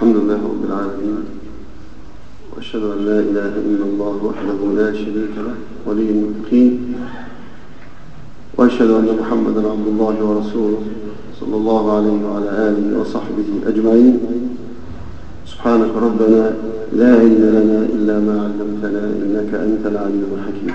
الحمد لله رب العالمين وأشهد أن لا إله إلا الله وحده لا شريك له ولي المتقين وأشهد أن محمدا عبد الله ورسوله صلى الله عليه وعلى آله وصحبه أجمعين سبحانك ربنا لا علم لنا إلا ما علمتنا إنك أنت العليم الحكيم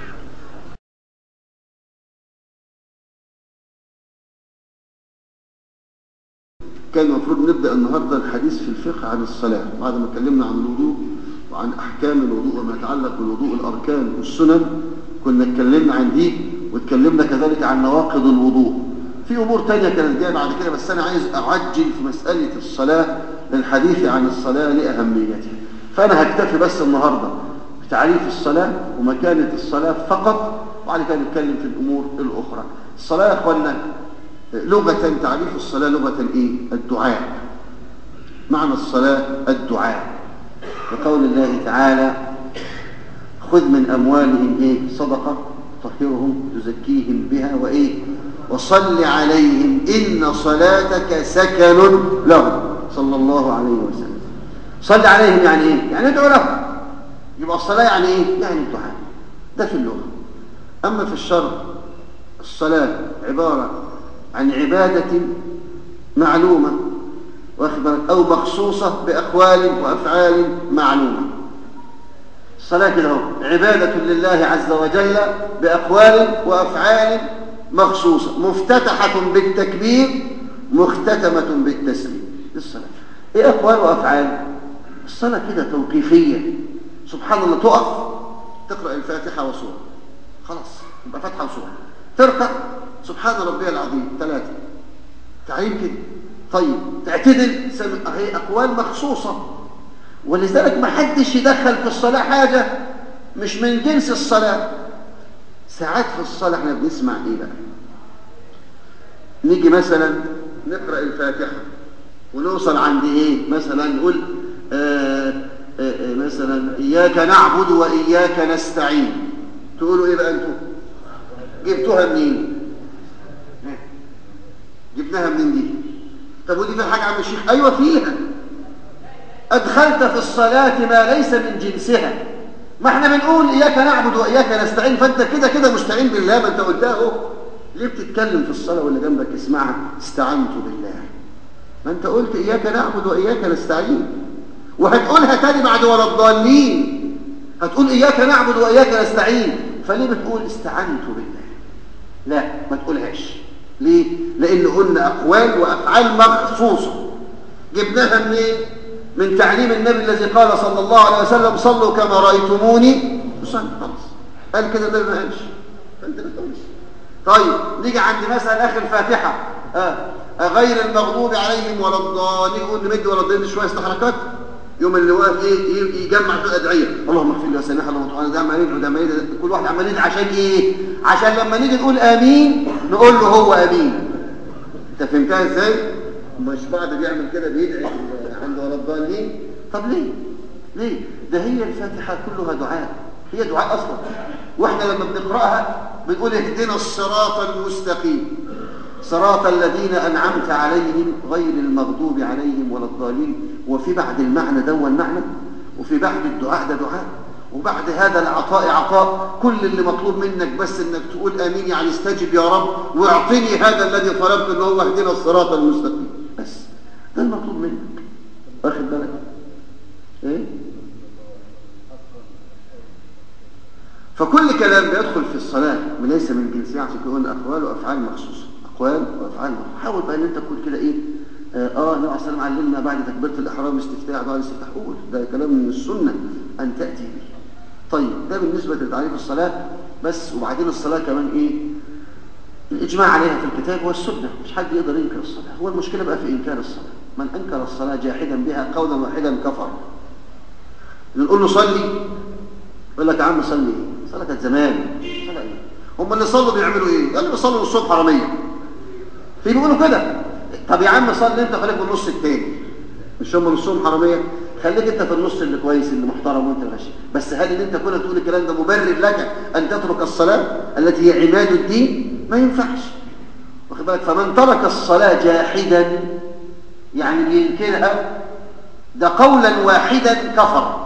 كان المفروض نبدأ النهاردة الحديث في الفقه عن الصلاة بعد ما اتكلمنا عن الوضوء وعن أحكام الوضوء وما يتعلق بالوضوء الأركان والسنن كنا اتكلمنا عن دي واتكلمنا كذلك عن نواقض الوضوء في أمور تانية كانت جاية بعد كده بس أنا عايز أعجل في مسألة الصلاة للحديث عن الصلاة لأهميتها فأنا هكتفي بس النهاردة بتعريف الصلاة ومكانة الصلاة فقط وبعد كده نتكلم في الأمور الأخرى الصلاة يا أخوانا لغة تعريف الصلاة لغة إيه؟ الدعاء معنى الصلاة الدعاء لقول الله تعالى خذ من أموالهم إيه؟ صدقة طهرهم تزكيهم بها وإيه وصل عليهم إن صلاتك سكن لهم صلى الله عليه وسلم صل عليهم يعني إيه؟ يعني ادعو لهم يبقى الصلاة يعني إيه؟ يعني الدعاء ده في اللغة أما في الشرع الصلاة عبارة عن عبادة معلومة أو مخصوصة بأقوال وأفعال معلومة الصلاة كده هو عبادة لله عز وجل بأقوال وأفعال مخصوصة مفتتحة بالتكبير مختتمة بالتسليم الصلاة إيه أقوال وأفعال الصلاة كده توقيفية سبحان الله تقف تقرأ الفاتحة وسورة خلاص يبقى فاتحة وسورة تركع سبحان ربي العظيم ثلاثة تعيين كده طيب تعتدل هي أقوال مخصوصة ولذلك ما حدش يدخل في الصلاة حاجة مش من جنس الصلاة ساعات في الصلاة احنا بنسمع ايه بقى نيجي مثلا نقرأ الفاتحة ونوصل عند ايه مثلا نقول آآ آآ مثلا إياك نعبد وإياك نستعين تقولوا ايه بقى انتوا جبتوها منين جبناها منين دي طب ودي فيها حاجة عم الشيخ أيوة فيها أدخلت في الصلاة ما ليس من جنسها ما احنا بنقول إياك نعبد وإياك نستعين فأنت كده كده مستعين بالله ما أنت قلتها اهو ليه بتتكلم في الصلاة واللي جنبك اسمعها استعنت بالله ما أنت قلت إياك نعبد وإياك نستعين وهتقولها تاني بعد ولا الضالين هتقول إياك نعبد وإياك نستعين فليه بتقول استعنت بالله لا ما تقولهاش ليه؟ لأن قلنا أقوال وأفعال مخصوصة جبناها منين؟ من تعليم النبي الذي قال صلى الله عليه وسلم صلوا كما رأيتموني صلوا خلاص قال كده النبي ما قالش فأنت ما تقولش طيب نيجي عند مثلا آخر الفاتحة آه. غير المغضوب عليهم ولا الضالين يقول نمد ولا الضالين شوية استحركات يوم اللي واقف ايه يجمع في الادعيه اللهم اغفر لي وسامحنا اللهم طبعا ده عمال يدعو ده عمال كل واحد عمال يدعي عشان ايه عشان لما نيجي نقول امين نقول له هو امين انت فهمتها ازاي مش بعض بيعمل كده بيدعي عند ولا الضالين طب ليه ليه ده هي الفاتحه كلها دعاء هي دعاء اصلا واحنا لما بنقراها بنقول اهدنا الصراط المستقيم صراط الذين أنعمت عليهم غير المغضوب عليهم ولا الضالين وفي بعد المعنى ده المعنى وفي بعد الدعاء ده دعاء وبعد هذا العطاء عطاء كل اللي مطلوب منك بس انك تقول امين يعني استجب يا رب واعطني هذا الذي طلبت ان هو اهدنا الصراط المستقيم بس ده المطلوب منك واخد بالك ايه فكل كلام بيدخل في الصلاه وليس من جنسها عشان يكون اقوال وافعال مخصوصه اقوال وافعال حاول بقى ان انت تقول كده ايه اه النبي عليه الصلاه علمنا بعد تكبيره الاحرام استفتاح دعاء الاستفتاح قول ده كلام من السنه ان تاتي به طيب ده بالنسبه لتعريف الصلاه بس وبعدين الصلاه كمان ايه الاجماع عليها في الكتاب والسنه مش حد يقدر ينكر الصلاه هو المشكله بقى في انكار الصلاه من انكر الصلاه جاحدا بها قولا واحدا كفر نقول له صلي يقول لك يا عم صلي ايه صلاه كانت زمان صلاه ايه هم اللي صلوا بيعملوا ايه قالوا بيصلوا الصبح حراميه في بيقولوا كده طب يا عم صلي انت خليك في النص التاني مش هم نصهم حراميه خليك انت في النص اللي كويس اللي محترم وانت ماشي بس هل ان انت كنت تقول الكلام ده مبرر لك ان تترك الصلاه التي هي عماد الدين ما ينفعش واخد بالك فمن ترك الصلاه جاحدا يعني بينكرها ده قولا واحدا كفر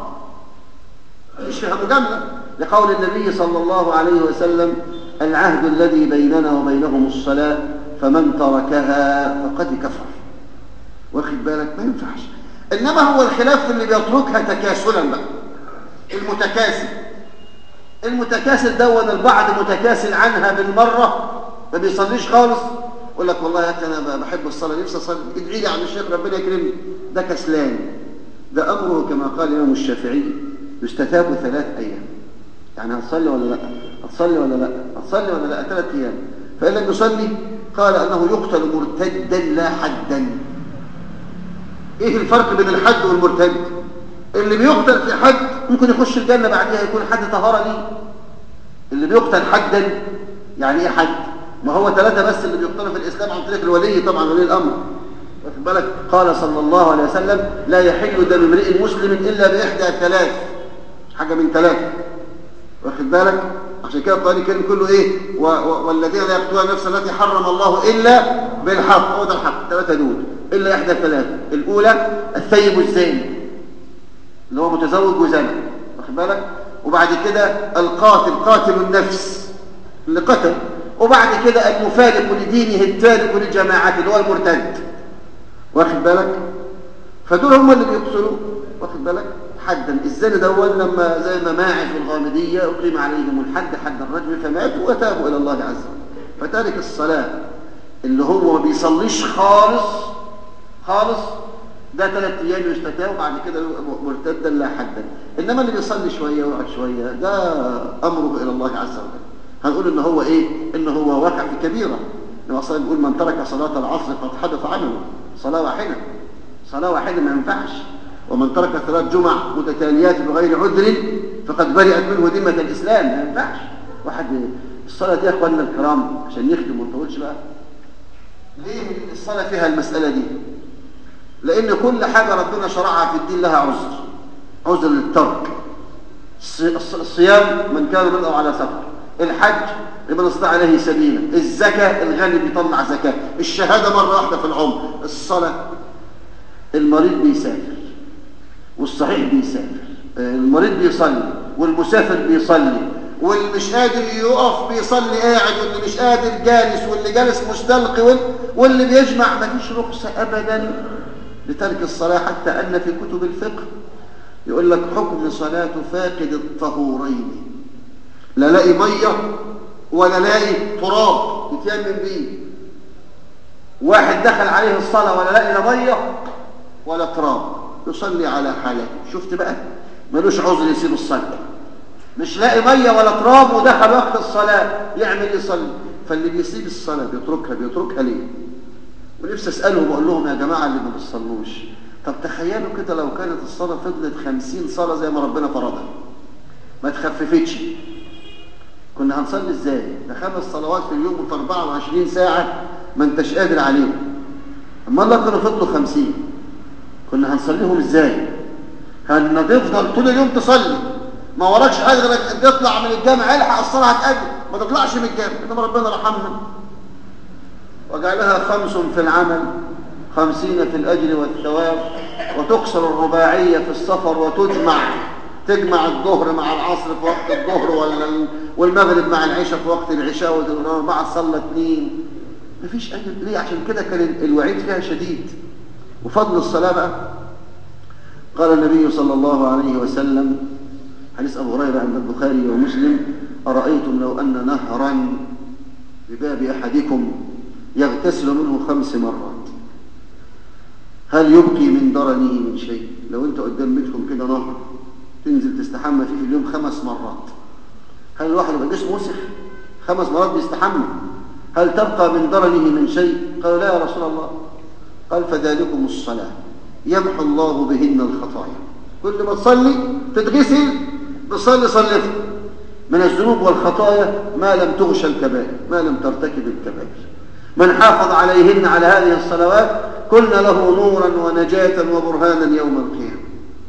مش فيها مجاملة لقول النبي صلى الله عليه وسلم العهد الذي بيننا وبينهم الصلاة فمن تركها فقد كفر واخد بالك ما ينفعش إنما هو الخلاف في اللي بيتركها تكاسلا بقى المتكاسل المتكاسل دون البعض متكاسل عنها بالمرة ما بيصليش خالص يقول لك والله يا اخي انا بحب الصلاه نفسي اصلي ادعي لي عن الشيخ ربنا يكرمني ده كسلان ده امره كما قال الامام الشافعي يستتاب ثلاث ايام يعني هتصلي ولا لا هتصلي ولا لا هتصلي ولا لا ثلاث ايام فان لم يصلي قال انه يقتل مرتدا لا حدا ايه الفرق بين الحد والمرتد اللي بيقتل في حد ممكن يخش الجنه بعديها يكون حد طهاره ليه اللي بيقتل حدا يعني ايه حد ما هو ثلاثة بس اللي بيقتلوا في الإسلام عن طريق الولي طبعا ولي الأمر واخد بالك قال صلى الله عليه وسلم لا يحل دم امرئ مسلم إلا بإحدى ثلاث حاجة من ثلاثة واخد بالك عشان كده القرآن الكريم كله إيه و و والذين لا يقتلون النفس التي حرم الله إلا بالحق هو ده الحق ثلاثة دول إلا إحدى ثلاثة الأولى الثيب الزاني اللي هو متزوج وزنى واخد بالك وبعد كده القاتل قاتل النفس اللي قتل وبعد كده المفارق لدينه التارك لجماعته اللي هو المرتد واخد بالك فدول هم اللي بيقتلوا واخد بالك حدا الزنا دول لما زي ما ماعز والغامدية أقيم عليهم الحد حد الرجم فماتوا وتابوا إلى الله عز وجل فتارك الصلاة اللي هو ما بيصليش خالص خالص ده ثلاث ايام يستتاب وبعد كده مرتدا لا حدا انما اللي بيصلي شويه ويقعد شويه ده امره الى الله عز وجل هنقول ان هو ايه ان هو وقع في كبيره النبي صلى بيقول من ترك صلاه العصر قد حدث عنه صلاه واحده صلاه واحده ما ينفعش ومن ترك ثلاث جمع متتاليات بغير عذر فقد برئت منه ذمه الاسلام ما ينفعش واحد الصلاه دي يا اخواننا الكرام عشان نختم وما نطولش بقى ليه الصلاه فيها المساله دي لان كل حاجه ربنا شرعها في الدين لها عذر عذر للترك الصيام من كان منه على سفر الحج لمن استطاع اليه سبيلا الزكاه الغني بيطلع زكاه الشهاده مره واحده في العمر الصلاه المريض بيسافر والصحيح بيسافر المريض بيصلي والمسافر بيصلي واللي مش قادر يقف بيصلي قاعد واللي مش قادر جالس واللي جالس مستلقي واللي بيجمع مفيش رخصه ابدا لترك الصلاه حتى ان في كتب الفقه يقول لك حكم صلاه فاقد الطهورين لا لاقي ميه ولا لاقي تراب يتيمم بيه واحد دخل عليه الصلاه ولا لاقي لا ميه ولا تراب يصلي على حالته شفت بقى ملوش عذر يسيب الصلاه مش لاقي ميه ولا تراب ودخل وقت الصلاه يعمل يصلي فاللي بيسيب الصلاه بيتركها بيتركها ليه ونفسي اسالهم واقول لهم يا جماعه اللي ما بتصلوش طب تخيلوا كده لو كانت الصلاه فضلت خمسين صلاه زي ما ربنا فرضها ما تخففتش كنا هنصلي ازاي ده خمس صلوات في اليوم في 24 ساعه ما انتش قادر عليهم اما الله كانوا فضلوا 50 كنا هنصليهم ازاي هنفضل طول اليوم تصلي ما وراكش حاجه غير تطلع من الجامع الحق الصلاه هتأدي ما تطلعش من الجامع انما ربنا رحمنا وجعلها خمس في العمل خمسين في الأجر والثواب وتكسر الرباعية في السفر وتجمع تجمع الظهر مع العصر في وقت الظهر والمغرب مع العشاء في وقت العشاء والأربعة صلى اثنين مفيش أجر ليه عشان كده كان الوعيد فيها شديد وفضل الصلاة بقى قال النبي صلى الله عليه وسلم حديث أبو هريرة عند البخاري ومسلم أرأيتم لو أن نهرا بباب أحدكم يغتسل منه خمس مرات هل يبقي من درنه من شيء لو انت قدام بيتكم كده نهر تنزل تستحمى فيه في اليوم خمس مرات هل الواحد يبقى جسمه وسخ خمس مرات بيستحمى هل تبقى من درنه من شيء قالوا لا يا رسول الله قال فذلكم الصلاة يمحو الله بهن الخطايا كل ما تصلي تتغسل بصلي صليته من الذنوب والخطايا ما لم تغشى الكبائر ما لم ترتكب الكبائر من حافظ عليهن على هذه الصلوات كن له نورا ونجاة وبرهانا يوم القيامة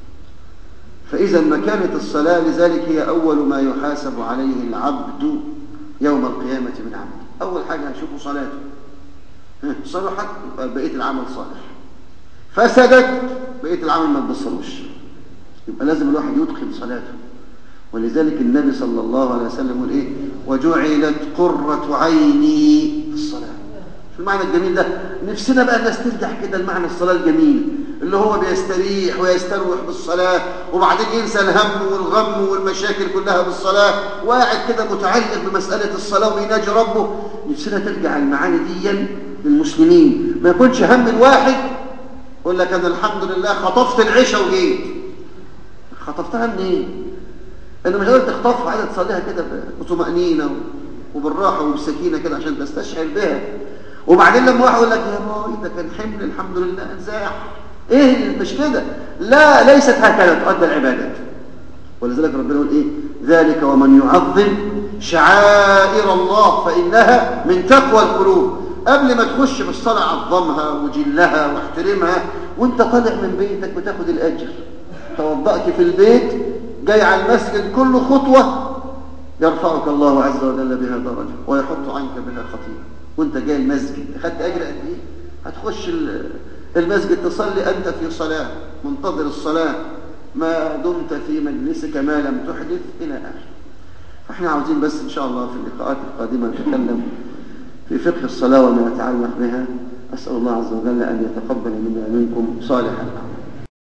فإذا مكانة الصلاة لذلك هي أول ما يحاسب عليه العبد يوم القيامة من عمله أول حاجة هنشوفه صلاته صلحت بقية العمل صالح فسدت بقيه العمل ما تبصروش يبقى لازم الواحد يتقن صلاته ولذلك النبي صلى الله عليه وسلم يقول ايه وجعلت قرة عيني في الصلاة في المعنى الجميل ده نفسنا بقى الناس ترجع كده المعنى الصلاة الجميل اللي هو بيستريح ويستروح بالصلاة وبعدين ينسى الهم والغم والمشاكل كلها بالصلاة وقاعد كده متعلق بمسألة الصلاة ويناجي ربه نفسنا ترجع المعاني دي للمسلمين ما يكونش هم الواحد يقول لك أنا الحمد لله خطفت العشاء وجيت خطفتها منين؟ أنا مش قادر تخطفها عايزة تصليها كده بطمأنينة وبالراحة وبسكينة كده عشان تستشعر بها وبعدين لما واحد يقول لك يا باي ده كان حمل الحمد لله انزاح ايه مش كده لا ليست هكذا تؤدى العبادات ولذلك ربنا يقول ايه ذلك ومن يعظم شعائر الله فانها من تقوى القلوب قبل ما تخش في الصلاه عظمها وجلها واحترمها وانت طالع من بيتك بتاخد الاجر توضأت في البيت جاي على المسجد كل خطوه يرفعك الله عز وجل بها درجه ويحط عنك بها خطيئه وانت جاي المسجد اخدت اجر قد ايه هتخش المسجد تصلي انت في صلاه منتظر الصلاه ما دمت في مجلسك ما لم تحدث الى اخره فاحنا عاوزين بس ان شاء الله في اللقاءات القادمه نتكلم في فقه الصلاه وما يتعلق بها اسال الله عز وجل ان يتقبل منا ومنكم صالح الاعمال